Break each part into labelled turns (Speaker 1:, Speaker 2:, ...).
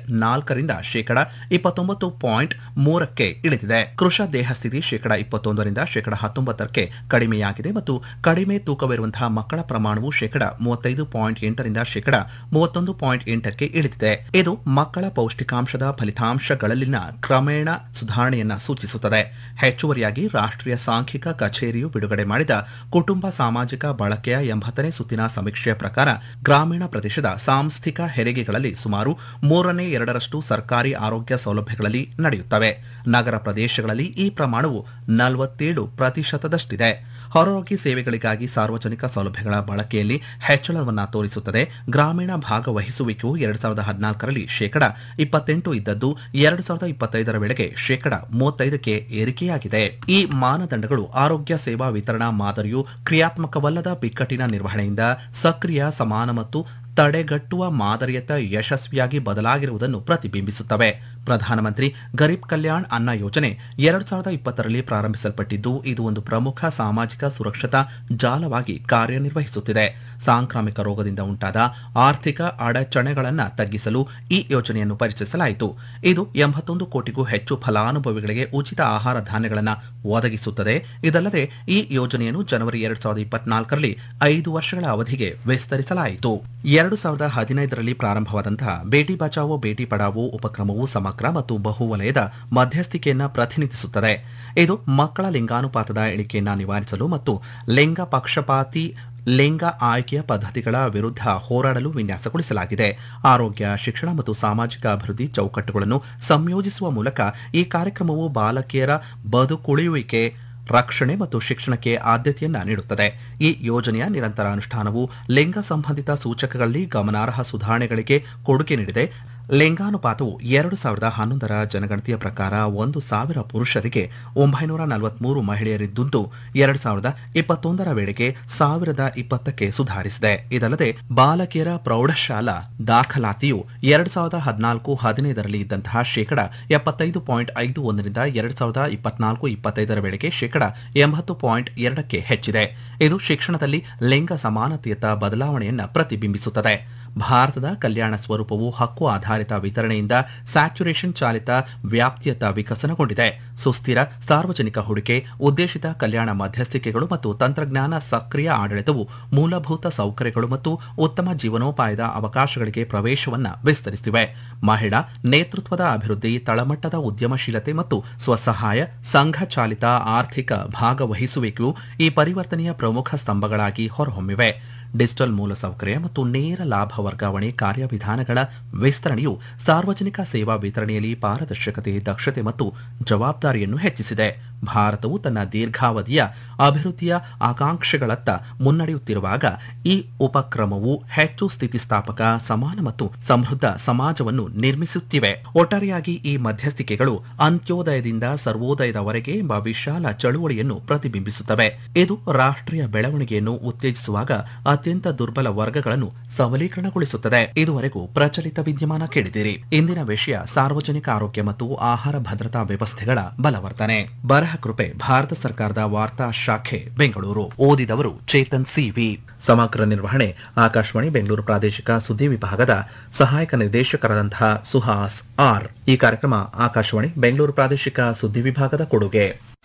Speaker 1: ನಾಲ್ಕರಿಂದ ಶೇಕಡ ಇಪ್ಪತ್ತೊಂಬತ್ತು ಪಾಯಿಂಟ್ ಮೂರಕ್ಕೆ ಇಳಿದಿದೆ ಕೃಷ ದೇಹಸ್ಥಿತಿ ಶೇಕಡ ಇಪ್ಪತ್ತೊಂದರಿಂದ ಶೇಕಡ ಹತ್ತೊಂಬತ್ತಕ್ಕೆ ಕಡಿಮೆಯಾಗಿದೆ ಮತ್ತು ಕಡಿಮೆ ತೂಕವಿರುವಂತಹ ಮಕ್ಕಳ ಪ್ರಮಾಣವು ಶೇಕಡ ಮೂವತ್ತೈದು ಪಾಯಿಂಟ್ ಎಂಟರಿಂದ ಶೇಕಡ ಮೂವತ್ತೊಂದು ಪಾಯಿಂಟ್ ಎಂಟಕ್ಕೆ ಇಳಿದಿದೆ ಇದು ಮಕ್ಕಳ ಪೌಷ್ಟಿಕಾಂಶದ ಫಲಿತಾಂಶಗಳಲ್ಲಿನ ಕ್ರಮೇಣ ಸುಧಾರಣೆಯನ್ನ ಸೂಚಿಸುತ್ತದೆ ಹೆಚ್ಚುವರಿಯಾಗಿ ರಾಷ್ಟ್ರೀಯ ಸಾಂಖ್ಯಿಕ ಕಚೇರಿಯು ಬಿಡುಗಡೆ ಮಾಡಿದ ಕುಟುಂಬ ಸಾಮಾಜಿಕ ಬಳಕೆಯ ಎಂಬತ್ತನೇ ಸುತ್ತಿನ ಸಮೀಕ್ಷೆಯ ಪ್ರಕಾರ ಗ್ರಾಮೀಣ ಪ್ರದೇಶದ ಸಾಂಸ್ಥಿಕ ಹೆರಿಗೆಗಳಲ್ಲಿ ಸುಮಾರು ಮೂರನೇ ಎರಡರಷ್ಟು ಸರ್ಕಾರಿ ಆರೋಗ್ಯ ಸೌಲಭ್ಯಗಳಲ್ಲಿ ನಡೆಯುತ್ತವೆ ನಗರ ಪ್ರದೇಶಗಳಲ್ಲಿ ಈ ಪ್ರಮಾಣವು ನಲವತ್ತೇಳು ಪ್ರತಿಶತದಷ್ಟಿದೆ ಹೊರರೋಗಿ ಸೇವೆಗಳಿಗಾಗಿ ಸಾರ್ವಜನಿಕ ಸೌಲಭ್ಯಗಳ ಬಳಕೆಯಲ್ಲಿ ಹೆಚ್ಚಳವನ್ನ ತೋರಿಸುತ್ತದೆ ಗ್ರಾಮೀಣ ಭಾಗವಹಿಸುವಿಕೆಯು ಎರಡ್ ಸಾವಿರದ ಹದಿನಾಲ್ಕರಲ್ಲಿ ಶೇಕಡ ಇಪ್ಪತ್ತೆಂಟು ಇದ್ದದ್ದು ಎರಡ್ ಸಾವಿರದ ಇಪ್ಪತ್ತೈದರ ವೇಳೆಗೆ ಶೇಕಡ ಮೂವತ್ತೈದಕ್ಕೆ ಏರಿಕೆಯಾಗಿದೆ ಈ ಮಾನದಂಡಗಳು ಆರೋಗ್ಯ ಸೇವಾ ವಿತರಣಾ ಮಾದರಿಯು ಕ್ರಿಯಾತ್ಮಕವಲ್ಲದ ಬಿಕ್ಕಟ್ಟಿನ ನಿರ್ವಹಣೆಯಿಂದ ಸಕ್ರಿಯ ಸಮಾನ ಮತ್ತು ತಡೆಗಟ್ಟುವ ಮಾದರಿಯತ್ತ ಯಶಸ್ವಿಯಾಗಿ ಬದಲಾಗಿರುವುದನ್ನು ಪ್ರತಿಬಿಂಬಿಸುತ್ತವೆ ಪ್ರಧಾನಮಂತ್ರಿ ಗರೀಬ್ ಕಲ್ಯಾಣ್ ಅನ್ನ ಯೋಜನೆ ಎರಡ್ ಸಾವಿರದ ಇಪ್ಪತ್ತರಲ್ಲಿ ಪ್ರಾರಂಭಿಸಲ್ಪಟ್ಟಿದ್ದು ಇದು ಒಂದು ಪ್ರಮುಖ ಸಾಮಾಜಿಕ ಸುರಕ್ಷತಾ ಜಾಲವಾಗಿ ಕಾರ್ಯನಿರ್ವಹಿಸುತ್ತಿದೆ ಸಾಂಕ್ರಾಮಿಕ ರೋಗದಿಂದ ಉಂಟಾದ ಆರ್ಥಿಕ ಅಡಚಣೆಗಳನ್ನು ತಗ್ಗಿಸಲು ಈ ಯೋಜನೆಯನ್ನು ಪರಿಚಯಿಸಲಾಯಿತು ಇದು ಎಂಬತ್ತೊಂದು ಕೋಟಿಗೂ ಹೆಚ್ಚು ಫಲಾನುಭವಿಗಳಿಗೆ ಉಚಿತ ಆಹಾರ ಧಾನ್ಯಗಳನ್ನು ಒದಗಿಸುತ್ತದೆ ಇದಲ್ಲದೆ ಈ ಯೋಜನೆಯನ್ನು ಜನವರಿ ಎರಡ್ ಸಾವಿರದ ಇಪ್ಪತ್ನಾಲ್ಕರಲ್ಲಿ ಐದು ವರ್ಷಗಳ ಅವಧಿಗೆ ವಿಸ್ತರಿಸಲಾಯಿತು ಎರಡು ಸಾವಿರದ ಹದಿನೈದರಲ್ಲಿ ಪ್ರಾರಂಭವಾದಂತಹ ಬೇಟಿ ಬಚಾವೋ ಬೇಟಿ ಪಡಾವೋ ಉಪಕ್ರಮವು ಸಮಗ್ರ ಮತ್ತು ಬಹುವಲಯದ ಮಧ್ಯಸ್ಥಿಕೆಯನ್ನ ಪ್ರತಿನಿಧಿಸುತ್ತದೆ ಇದು ಮಕ್ಕಳ ಲಿಂಗಾನುಪಾತದ ಇಳಿಕೆಯನ್ನ ನಿವಾರಿಸಲು ಮತ್ತು ಲಿಂಗ ಪಕ್ಷಪಾತಿ ಲಿಂಗ ಆಯ್ಕೆಯ ಪದ್ಧತಿಗಳ ವಿರುದ್ಧ ಹೋರಾಡಲು ವಿನ್ಯಾಸಗೊಳಿಸಲಾಗಿದೆ ಆರೋಗ್ಯ ಶಿಕ್ಷಣ ಮತ್ತು ಸಾಮಾಜಿಕ ಅಭಿವೃದ್ಧಿ ಚೌಕಟ್ಟುಗಳನ್ನು ಸಂಯೋಜಿಸುವ ಮೂಲಕ ಈ ಕಾರ್ಯಕ್ರಮವು ಬಾಲಕಿಯರ ಬದುಕುಳಿಯುವಿಕೆ ರಕ್ಷಣೆ ಮತ್ತು ಶಿಕ್ಷಣಕ್ಕೆ ಆದ್ಯತೆಯನ್ನ ನೀಡುತ್ತದೆ ಈ ಯೋಜನೆಯ ನಿರಂತರ ಅನುಷ್ಠಾನವು ಲಿಂಗ ಸಂಬಂಧಿತ ಸೂಚಕಗಳಲ್ಲಿ ಗಮನಾರ್ಹ ಸುಧಾರಣೆಗಳಿಗೆ ಕೊಡುಗೆ ನೀಡಿದೆ ಲಿಂಗಾನುಪಾತವು ಎರಡು ಸಾವಿರದ ಹನ್ನೊಂದರ ಜನಗಣತಿಯ ಪ್ರಕಾರ ಒಂದು ಸಾವಿರ ಪುರುಷರಿಗೆ ಒಂಬೈನೂರ ನಲವತ್ಮೂರು ಮಹಿಳೆಯರಿದ್ದುದ್ದು ಎರಡು ಸಾವಿರದ ಇಪ್ಪತ್ತೊಂದರ ವೇಳೆಗೆ ಸಾವಿರದ ಇಪ್ಪತ್ತಕ್ಕೆ ಸುಧಾರಿಸಿದೆ ಇದಲ್ಲದೆ ಬಾಲಕಿಯರ ಪ್ರೌಢಶಾಲಾ ದಾಖಲಾತಿಯು ಎರಡು ಸಾವಿರದ ಹದಿನಾಲ್ಕು ಹದಿನೈದರಲ್ಲಿ ಇದ್ದಂತಹ ಶೇಕಡ ಎಪ್ಪತ್ತೈದು ಪಾಯಿಂಟ್ ಐದು ಒಂದರಿಂದ ಎರಡು ಸಾವಿರದ ಇಪ್ಪತ್ನಾಲ್ಕು ಇಪ್ಪತ್ತೈದರ ವೇಳೆಗೆ ಶೇಕಡ ಎಂಬತ್ತು ಪಾಯಿಂಟ್ ಎರಡಕ್ಕೆ ಹೆಚ್ಚಿದೆ ಇದು ಶಿಕ್ಷಣದಲ್ಲಿ ಲಿಂಗ ಸಮಾನತೆಯತ್ತ ಬದಲಾವಣೆಯನ್ನ ಪ್ರತಿಬಿಂಬಿಸುತ್ತದೆ ಭಾರತದ ಕಲ್ಯಾಣ ಸ್ವರೂಪವು ಹಕ್ಕು ಆಧಾರಿತ ವಿತರಣೆಯಿಂದ ಸ್ಯಾಚುರೇಷನ್ ಚಾಲಿತ ವ್ಯಾಪ್ತಿಯತ್ತ ವಿಕಸನಗೊಂಡಿದೆ ಸುಸ್ಥಿರ ಸಾರ್ವಜನಿಕ ಹೂಡಿಕೆ ಉದ್ದೇಶಿತ ಕಲ್ಯಾಣ ಮಧ್ಯಸ್ಥಿಕೆಗಳು ಮತ್ತು ತಂತ್ರಜ್ಞಾನ ಸಕ್ರಿಯ ಆಡಳಿತವು ಮೂಲಭೂತ ಸೌಕರ್ಯಗಳು ಮತ್ತು ಉತ್ತಮ ಜೀವನೋಪಾಯದ ಅವಕಾಶಗಳಿಗೆ ಪ್ರವೇಶವನ್ನ ವಿಸ್ತರಿಸಿವೆ ಮಹಿಳಾ ನೇತೃತ್ವದ ಅಭಿವೃದ್ಧಿ ತಳಮಟ್ಟದ ಉದ್ಯಮಶೀಲತೆ ಮತ್ತು ಸ್ವಸಹಾಯ ಸಂಘ ಚಾಲಿತ ಆರ್ಥಿಕ ಭಾಗವಹಿಸುವಿಕೆಯು ಈ ಪರಿವರ್ತನೆಯ ಪ್ರಮುಖ ಸ್ತಂಭಗಳಾಗಿ ಹೊರಹೊಮ್ಮಿವೆ ಡಿಜಿಟಲ್ ಮೂಲಸೌಕರ್ಯ ಮತ್ತು ನೇರ ಲಾಭ ವರ್ಗಾವಣೆ ಕಾರ್ಯವಿಧಾನಗಳ ವಿಸ್ತರಣೆಯು ಸಾರ್ವಜನಿಕ ಸೇವಾ ವಿತರಣೆಯಲ್ಲಿ ಪಾರದರ್ಶಕತೆ ದಕ್ಷತೆ ಮತ್ತು ಜವಾಬ್ದಾರಿಯನ್ನು ಹೆಚ್ಚಿಸಿದೆ ಭಾರತವು ತನ್ನ ದೀರ್ಘಾವಧಿಯ ಅಭಿವೃದ್ಧಿಯ ಆಕಾಂಕ್ಷೆಗಳತ್ತ ಮುನ್ನಡೆಯುತ್ತಿರುವಾಗ ಈ ಉಪಕ್ರಮವು ಹೆಚ್ಚು ಸ್ಥಿತಿಸ್ಥಾಪಕ ಸಮಾನ ಮತ್ತು ಸಮೃದ್ಧ ಸಮಾಜವನ್ನು ನಿರ್ಮಿಸುತ್ತಿವೆ ಒಟ್ಟಾರೆಯಾಗಿ ಈ ಮಧ್ಯಸ್ಥಿಕೆಗಳು ಅಂತ್ಯೋದಯದಿಂದ ಸರ್ವೋದಯದವರೆಗೆ ಎಂಬ ವಿಶಾಲ ಚಳುವಳಿಯನ್ನು ಪ್ರತಿಬಿಂಬಿಸುತ್ತವೆ ಇದು ರಾಷ್ಟ್ರೀಯ ಬೆಳವಣಿಗೆಯನ್ನು ಉತ್ತೇಜಿಸುವಾಗ ಅತ್ಯಂತ ದುರ್ಬಲ ವರ್ಗಗಳನ್ನು ಸಬಲೀಕರಣಗೊಳಿಸುತ್ತದೆ ಇದುವರೆಗೂ ಪ್ರಚಲಿತ ವಿದ್ಯಮಾನ ಕೇಳಿದಿರಿ ಇಂದಿನ ವಿಷಯ ಸಾರ್ವಜನಿಕ ಆರೋಗ್ಯ ಮತ್ತು ಆಹಾರ ಭದ್ರತಾ ವ್ಯವಸ್ಥೆಗಳ ಬಲವರ್ಧನೆ ಬರಹ ಕೃಪೆ ಭಾರತ ಸರ್ಕಾರದ ವಾರ್ತಾ ಶಾಖೆ ಬೆಂಗಳೂರು ಓದಿದವರು ಚೇತನ್ ಸಿವಿ ಸಮಗ್ರ ನಿರ್ವಹಣೆ ಆಕಾಶವಾಣಿ ಬೆಂಗಳೂರು ಪ್ರಾದೇಶಿಕ ಸುದ್ದಿ ವಿಭಾಗದ ಸಹಾಯಕ ನಿರ್ದೇಶಕರಾದಂತಹ ಸುಹಾಸ್ ಆರ್ ಈ ಕಾರ್ಯಕ್ರಮ ಆಕಾಶವಾಣಿ ಬೆಂಗಳೂರು ಪ್ರಾದೇಶಿಕ ಸುದ್ದಿ ವಿಭಾಗದ ಕೊಡುಗೆ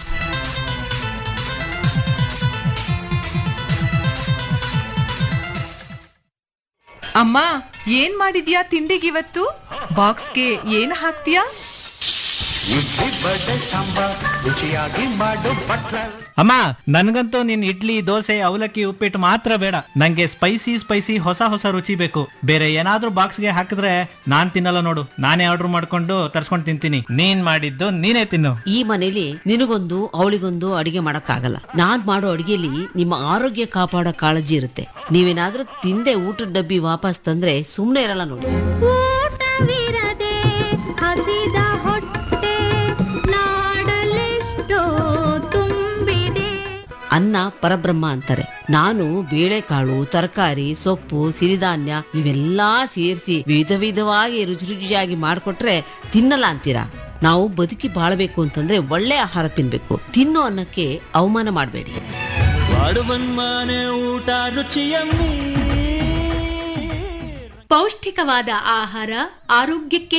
Speaker 2: ಅಮ್ಮ ಏನ್ ಮಾಡಿದ್ಯಾ ತಿಂಡಿಗಿವತ್ತು ಬಾಕ್ಸ್ಗೆ ಏನ್ ಹಾಕ್ತೀಯಾ
Speaker 3: ಇಡ್ಲಿ ಬಡೆ ಸಾಂಬಾರ್ ರುಚಿಯಾಗಿ ಮಾಡು ಬಟ್ಲ
Speaker 4: ಅಮ್ಮ ನನ್ಗಂತೂ ನಿನ್ ಇಡ್ಲಿ ದೋಸೆ ಅವಲಕ್ಕಿ ಉಪ್ಪಿಟ್ಟು ಮಾತ್ರ ಬೇಡ ನಂಗೆ ಸ್ಪೈಸಿ ಸ್ಪೈಸಿ ಹೊಸ ಹೊಸ ರುಚಿ ಬೇಕು ಬೇರೆ ಏನಾದ್ರೂ ಬಾಕ್ಸ್ಗೆ ಹಾಕಿದ್ರೆ ನಾನ್ ತಿನ್ನಲ್ಲ ನೋಡು ನಾನೇ ಆರ್ಡರ್ ಮಾಡ್ಕೊಂಡು ತರ್ಸ್ಕೊಂಡು ತಿಂತೀನಿ ನೀನ್ ಮಾಡಿದ್ದು ನೀನೇ ತಿನ್ನು
Speaker 5: ಈ ಮನೇಲಿ ನಿನಗೊಂದು ಅವಳಿಗೊಂದು ಅಡಿಗೆ ಮಾಡಕ್ಕಾಗಲ್ಲ ನಾನ್ ಮಾಡೋ ಅಡಿಗೆಲಿ ನಿಮ್ಮ ಆರೋಗ್ಯ ಕಾಪಾಡೋ ಕಾಳಜಿ ಇರುತ್ತೆ ನೀವೇನಾದ್ರೂ ತಿಂದೆ ಊಟದ ಡಬ್ಬಿ ವಾಪಸ್ ತಂದ್ರೆ ಸುಮ್ನೆ ಇರಲ್ಲ ನೋಡಿ
Speaker 6: ಊಟವಿರದೆ ಹಸಿದ ಹೊಟ್ಟೆ ನಾಡಲೆಷ್ಟೋ ತುಂಬಿದೆ
Speaker 5: ಅನ್ನ ಪರಬ್ರಹ್ಮ ಅಂತಾರೆ ನಾನು ಬೇಳೆಕಾಳು ತರಕಾರಿ ಸೊಪ್ಪು ಸಿರಿಧಾನ್ಯ ಇವೆಲ್ಲಾ ಸೇರಿಸಿ ವಿಧ ವಿಧವಾಗಿ ರುಚಿ ರುಚಿಯಾಗಿ ಮಾಡ್ಕೊಟ್ರೆ ತಿನ್ನಲ್ಲ ಅಂತೀರಾ ನಾವು ಬದುಕಿ ಬಾಳ್ಬೇಕು ಅಂತಂದ್ರೆ ಒಳ್ಳೆ ಆಹಾರ ತಿನ್ಬೇಕು ತಿನ್ನೋ ಅನ್ನಕ್ಕೆ ಅವಮಾನ ಮಾಡಬೇಡಿ
Speaker 4: ಮನೆ ಊಟ ರುಚಿಯಮ್ಮಿ
Speaker 6: ಪೌಷ್ಟಿಕವಾದ ಆಹಾರ ಆರೋಗ್ಯಕ್ಕೆ